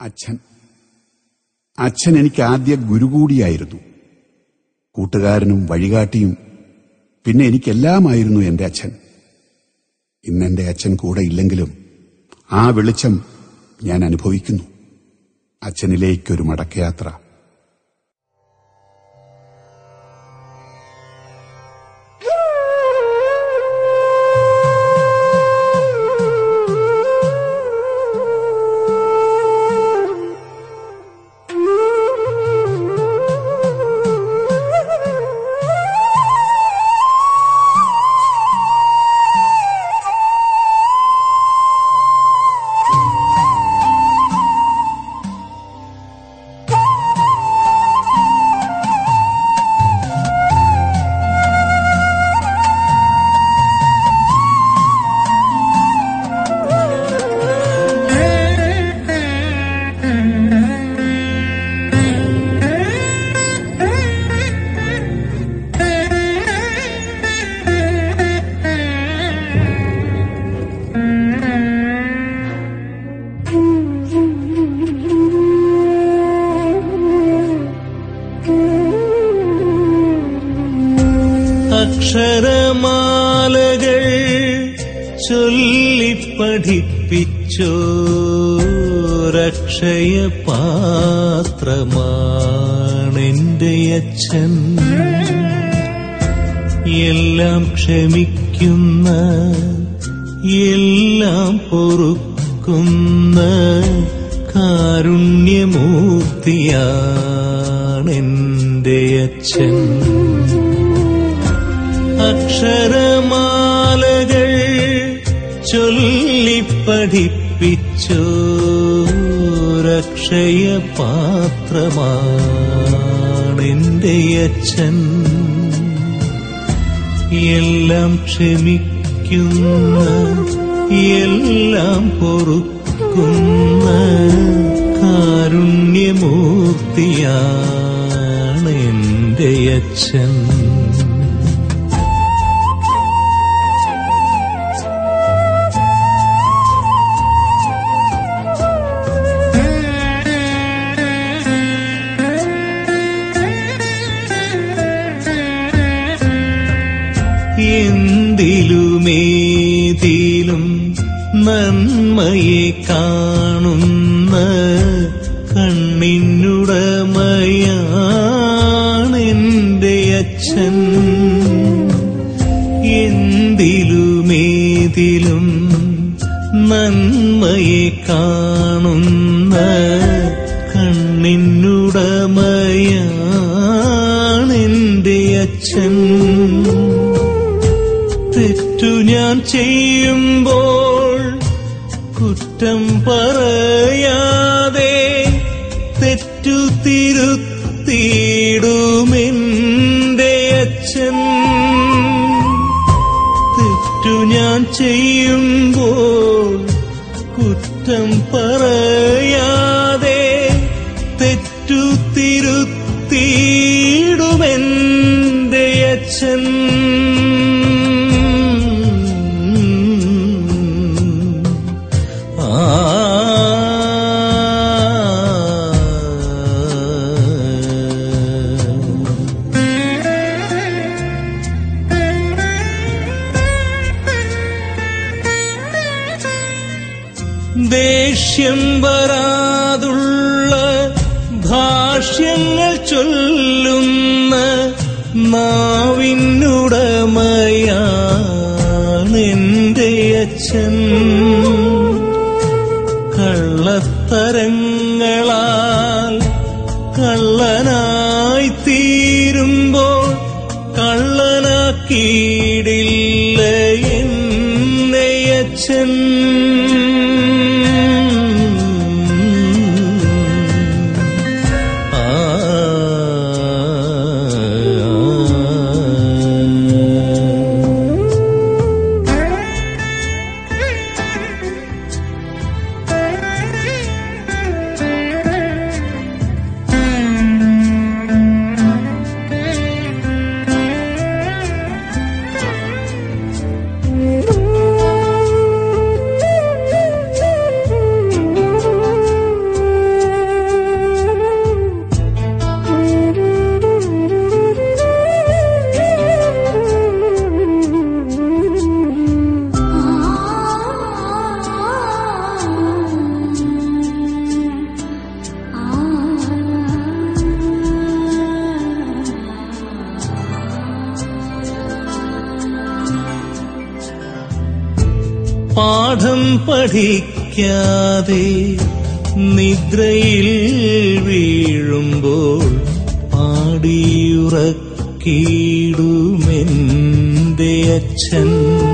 അച്ഛൻ അച്ഛൻ എനിക്ക് ആദ്യ ഗുരു കൂടിയായിരുന്നു കൂട്ടുകാരനും വഴികാട്ടിയും പിന്നെ എനിക്കെല്ലാമായിരുന്നു എന്റെ അച്ഛൻ ഇന്നെന്റെ അച്ഛൻ കൂടെ ഇല്ലെങ്കിലും ആ വെളിച്ചം ഞാൻ അനുഭവിക്കുന്നു അച്ഛനിലേക്കൊരു മടക്കയാത്ര അക്ഷരമാലകൾ ചൊല്ലിപ്പഠിപ്പിച്ചോരക്ഷയ പാത്രമാണെന്റെ അച്ഛൻ എല്ലാം ക്ഷമിക്കുന്ന എല്ലാം പൊറുക്കുന്ന കാരുണ്യമൂർത്തിയാണെന്റെ അച്ഛൻ അക്ഷരമാലകൾ ചൊല്ലിപ്പഠിപ്പിച്ചോരക്ഷയ പാത്രമാണെന്റെ അച്ഛൻ എല്ലാം ക്ഷമിക്കുന്ന എല്ലാം പൊറുക്കുന്ന കാരുണ്യമൂർത്തിയാണെന്റെ അച്ഛൻ എന്തിലുമേതിലും നന്മയെ കാണുന്ന കണ്ണിനുടമയാണെന്റെ അച്ഛൻ എന്തിലുമേതിലും നന്മയെ കാണുന്ന കണ്ണിനുടമയാണെന്റെ അച്ഛൻ തെറ്റു ഞാൻ ചെയ്യുമ്പോൾ കുറ്റം പറയാതെ തെറ്റു തിരുത്തിയിടുമെന്റെ അച്ഛൻ തെറ്റു ഞാൻ ചെയ്യുമ്പോൾ കുറ്റം പറയാതെ തെറ്റു തിരുത്തിയിടുമെന്റെ അച്ഛൻ ദേഷ്യം വരാതുള്ള ഭാഷ്യങ്ങൾ ചൊല്ലുന്ന നാവിനുടമയാണെന്റെ അച്ഛൻ കള്ളത്തരങ്ങളാൽ കള്ളനായി തീരുമ്പോൾ കള്ളനാക്കിയിടില്ല എന്നെ അച്ഛൻ പാഠം പഠിക്കാതെ നിദ്രയിൽ വീഴുമ്പോൾ പാടിയുറക്കിടുമെന്റെ അച്ഛൻ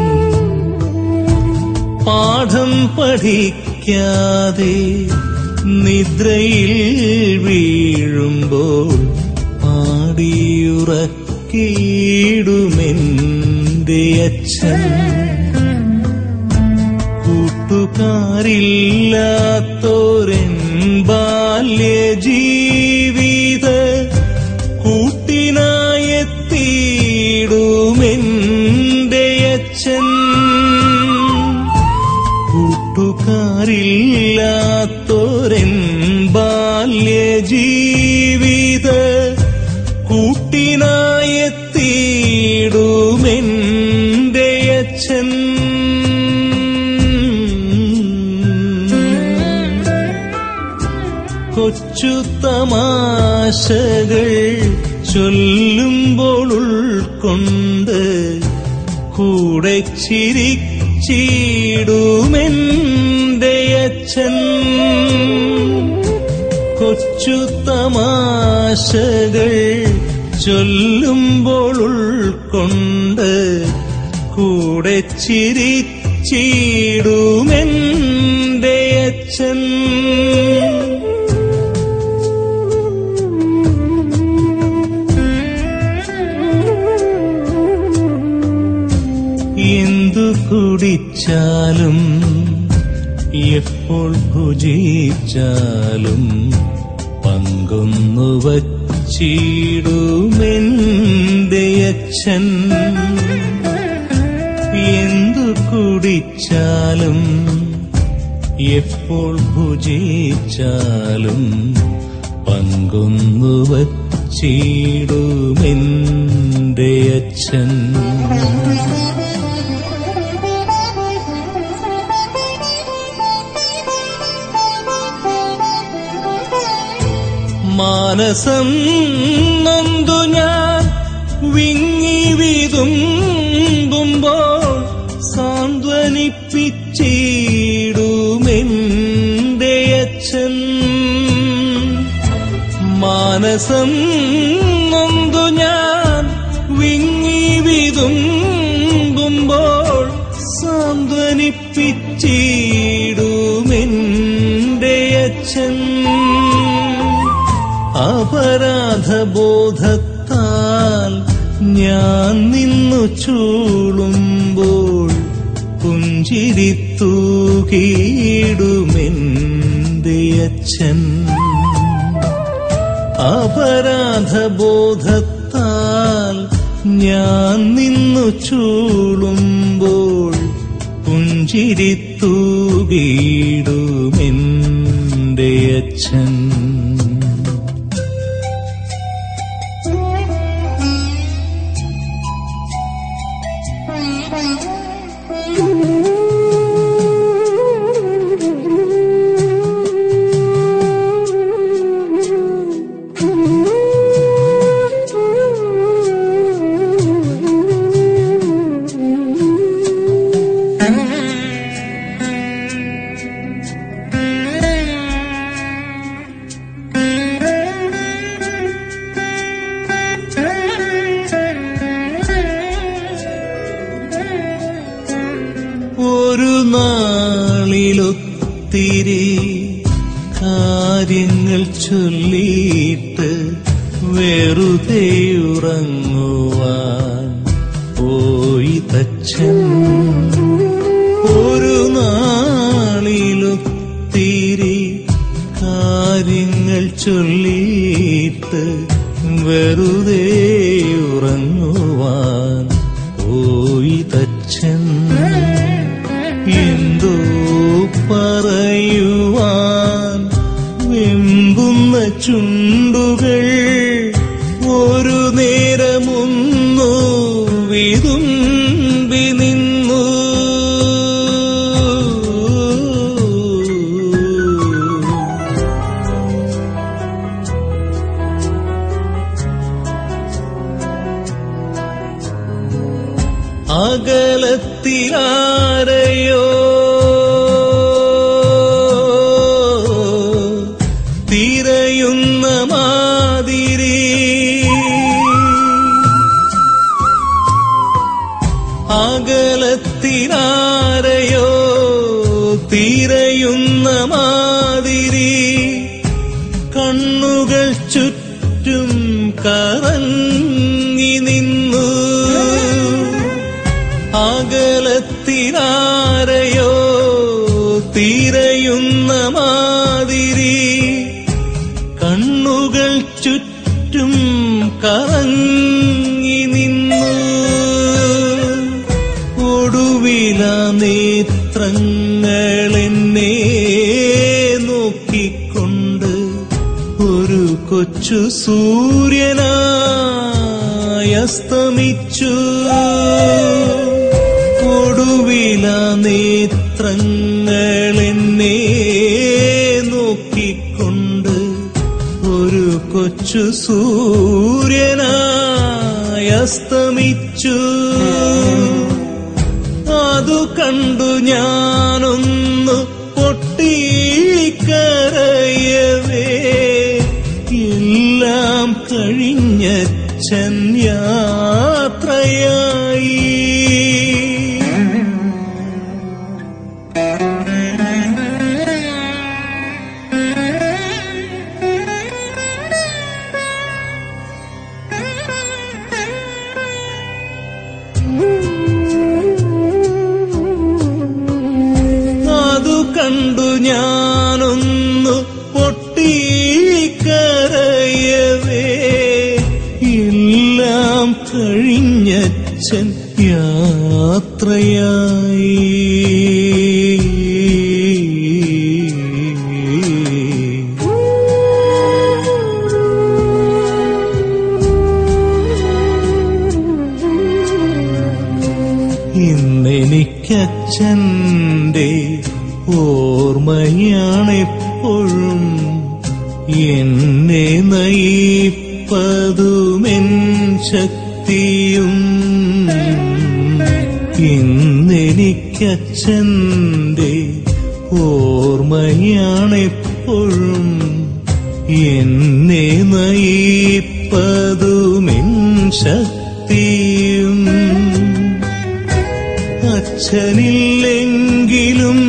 പാഠം പഠിക്കാതെ നിദ്രയിൽ വീഴുമ്പോൾ പാടിയുറക്കിടുമെന്റെ അച്ഛൻ കൂട്ടുകാരില്ലാത്തോരൻ ബാല്യ ജീവിത കൂട്ടിനായെത്തിയിടുമെന്റെ അച്ഛൻ കൂട്ടുകാരില്ലാത്തോരൻ ബാല്യ ജീവിത കൂട്ടിനായെത്തിയിടുമെന്റെ അച്ഛൻ കൊച്ചു തമാശകൾ ചൊല്ലുമ്പോൾ ഉൾക്കൊണ്ട് കൂടെ ചിരിച്ചിടുമെന്റെ അച്ഛൻ കൊച്ചു തമാശകൾ ചൊല്ലുമ്പോൾ ഉൾക്കൊണ്ട് കൂടെ ചിരിച്ചിടുമെന്റെ അച്ഛൻ എന്തു കുടിച്ചാലും എപ്പോൾ ഭുജിച്ചാലും പങ്കൊന്നു വച്ചിടുമെന്റെ അച്ഛൻ എന്തു കുടിച്ചാലും എപ്പോൾ ഭുജിച്ചാലും പങ്കൊന്നു വച്ചിടുമെന്റെ അച്ഛൻ മാനസം നൊന്തു ഞാൻ വിങ്ങി വിതുമ്പുമ്പോൾ സാന്ത്വനിപ്പിച്ചിടുമെന്റെ അച്ഛൻ മാനസം നൊന്തു ഞാൻ വിങ്ങി വിതുമ്പുമ്പോൾ സാന്ത്വനിപ്പിച്ചിടുമെന്റെ അച്ഛൻ അപരാധബോധത്താൽ ഞാൻ നിന്നു ചൂളുമ്പോൾ പുഞ്ചിരിത്തൂകിയിടുമെന്റെ അച്ഛൻ അപരാധബോധത്താൽ ഞാൻ നിന്നു ചൂളുമ്പോൾ പുഞ്ചിരിത്തൂകിയിടുമെന്റെ അച്ഛൻ ഒരു നാളിലൊത്തിരി കാര്യങ്ങൾ ചൊല്ലിയിട്ട് വെറുതെ ഉറങ്ങുവാൻ പോയി തച്ചൻ ഒരു നാളിലൊത്തിരി കാര്യങ്ങൾ ചൊല്ലിയിട്ട് വെറുതെ ഉറങ്ങുവാൻ പോയി തച്ചൻ എന്തോ പറയുവാൻ വെമ്പുന്ന ചുണ്ടുകൾ ഒരു നേരമൊന്നു വിതുമ്പി നിന്നു അകലത്തിലാരയോ ചുറ്റും കറങ്ങി നിന്നു അകലത്തിനാരയോ തിരയുന്ന മാതിരി കണ്ണുകൾ ചുറ്റും കറങ്ങി നിന്നു ഒടുവില നേത്രങ്ങൾ എന്നെ നോക്കിക്കൊണ്ട് ഒരു കൊച്ചു സൂര്യനായി അസ്തമിച്ചു ഒടുവില നേത്രങ്ങൾ എന്നെ നോക്കിക്കൊണ്ട് ഒരു കൊച്ചു സൂര്യനായി അസ്തമിച്ചു അതു കണ്ടു ഞാനൊന്നു പൊട്ടിക്കരയവേ എല്ലാം കഴിഞ്ഞച്ചൻ യാത്രയായി അതു കണ്ടു ഞാനൊന്നു പൊട്ടിക്കരയവേ എല്ലാം കഴിഞ്ഞച്ചൻ യാത്രയായി ഇന്നെനിക്കച്ഛന്റെ ഓർമ്മയാണെപ്പോഴും എന്നെ നയിപ്പതുമെൻ ശക്തിയും ഇന്നെനിക്കച്ഛന്റെ ഓർമ്മയാണെപ്പോഴും എന്നെ നയിപ്പതുമെൻ ശക്തിയും അച്ഛനില്ലെങ്കിലും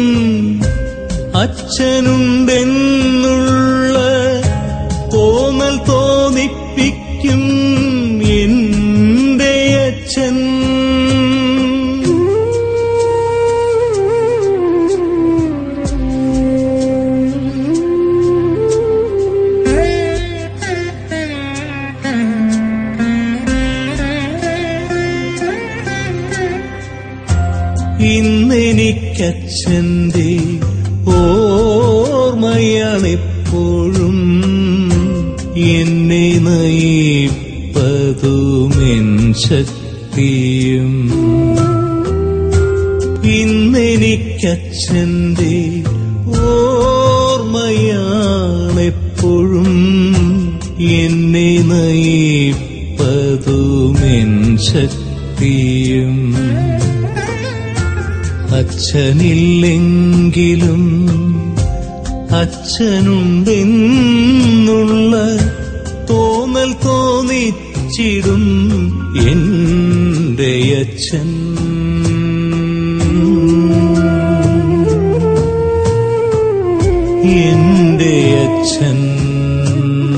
അച്ഛനുണ്ടെന്നുള്ള തോന്നൽ തോന്നിപ്പിക്കും എന്റെ അച്ഛൻ ഇന്നെനിക്കച്ഛന്റെ ഓർമ്മയാണെപ്പോഴും എന്നെ നയിപ്പതുമെൻ ശക്തിയും ഇന്നെനിക്കച്ഛന്റെ ഓർമ്മയാണെപ്പോഴും എന്നെ നയിപ്പതുമെൻ ശക്തിയും അച്ഛനില്ലെങ്കിലും അച്ഛനുണ്ടെന്നുള്ള തോന്നൽ തോന്നിച്ചിടും എന്റെ അച്ഛൻ എന്റെ അച്ഛൻ